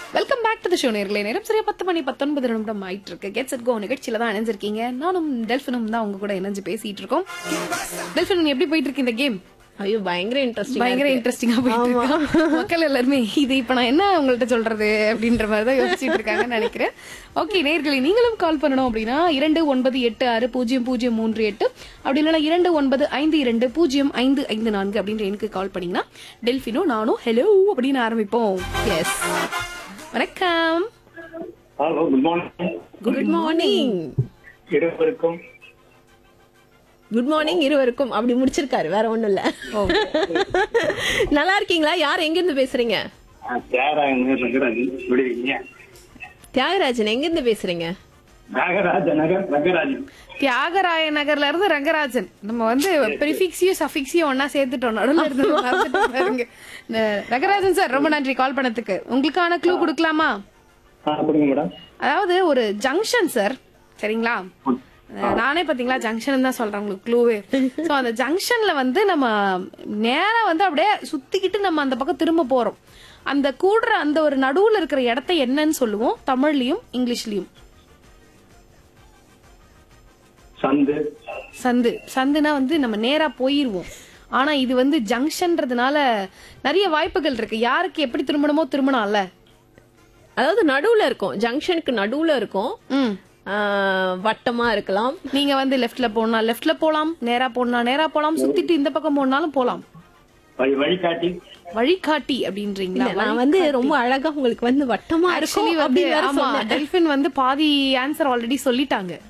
Welcome back to the show நேர்களே நேரம் சரியா பத்து மணி பத்தொன்பது நிமிடம் ஆயிட்டு இருக்கு கெட்ஸ் அட் கோ நிகழ்ச்சியில தான் இணைஞ்சிருக்கீங்க நானும் டெல்ஃபினும் தான் உங்க கூட இணைஞ்சு பேசிட்டு இருக்கோம் டெல்ஃபின் எப்படி போயிட்டு இருக்கு இந்த கேம் ஐயோ பயங்கர இன்ட்ரெஸ்டிங் பயங்கர இன்ட்ரெஸ்டிங்கா போயிட்டு இருக்கு மக்கள் எல்லாருமே இது இப்ப நான் என்ன உங்கள்ட்ட சொல்றது அப்படின்ற மாதிரி தான் யோசிச்சுட்டு இருக்காங்கன்னு நினைக்கிறேன் ஓகே நேர்களே நீங்களும் கால் பண்ணணும் அப்படின்னா இரண்டு ஒன்பது எட்டு ஆறு பூஜ்ஜியம் பூஜ்ஜியம் மூன்று எட்டு அப்படி இல்லைன்னா இரண்டு ஒன்பது ஐந்து இரண்டு பூஜ்ஜியம் ஐந்து ஐந்து நான்கு அப்படின்ற எனக்கு கால் பண்ணீங்கன்னா டெல்ஃபினோ நானும் ஹலோ அப்படின்னு ஆரம்பிப்போம் எஸ் வணக்கம் hello good morning good morning இருவருக்கும் குட் மார்னிங் இருவருக்கும் அப்படி முடிச்சிருக்காரு வேற ஒண்ணும் இல்ல நல்லா இருக்கீங்களா யார் எங்க இருந்து பேசுறீங்க தியாகராஜன் ரங்கராஜன் எப்படி இருக்கீங்க தியாகராஜன் எங்க இருந்து பேசுறீங்க நாகராஜ நகர் ரங்கராஜன் தியாகராய நகர்ல இருந்து ரங்கராஜன் நம்ம வந்து ப்ரிஃபிக்ஸையும் சஃபிக்ஸையும் ஒன்னா சேர்த்துட்டோம் நடுவில் இருந்து மறந்துட்டோம் பாருங்க. இந்த ரங்கராஜன் சார் ரொம்ப நன்றி கால் பண்ணதுக்கு உங்களுக்கான க்ளூ கொடுக்கலாமா ஆ கொடுங்க மேடம் அதாவது ஒரு ஜங்ஷன் சார் சரிங்களா அஹ் நானே பாத்தீங்களா ஜங்ஷன் தான் சொல்றேன் உங்களுக்கு க்ளூவே சோ அந்த ஜங்ஷன்ல வந்து நம்ம நேரா வந்து அப்படியே சுத்திக்கிட்டு நம்ம அந்த பக்கம் திரும்ப போறோம் அந்த கூடுற அந்த ஒரு நடுவுல இருக்கிற இடத்த என்னன்னு சொல்லுவோம் தமிழ்லயும் இங்கிலீஷ்லயும் சந்து சந்து சந்துனா வந்து நம்ம நேரா போயிருவோம் ஆனா இது வந்து ஜங்ஷன்றதுனால நிறைய வாய்ப்புகள் இருக்கு யாருக்கு எப்படி திரும்பணுமோ திரும்பணும்ல அதாவது நடுவுல இருக்கும் ஜங்ஷனுக்கு நடுவுல இருக்கும் ம் ஆஹ், வட்டமா இருக்கலாம் நீங்க வந்து லெஃப்ட்ல போனா லெஃப்ட்ல போலாம் நேரா போனா நேரா போலாம் சுத்திட்டு இந்த பக்கம் போனாலும் போலாம் வழி வழிகாட்டி வழிகாட்டி அப்படின்றீங்களா இல்ல, நான் வந்து ரொம்ப அழகா உங்களுக்கு வந்து வட்டமா ஆக்சுவலி இருக்கும் வந்து அப்படி வேற ஆமா சொன்னேன் டெல்பின் வந்து பாதி ஆன்சர் ஆல்ரெடி சொல்லிட்டாங்க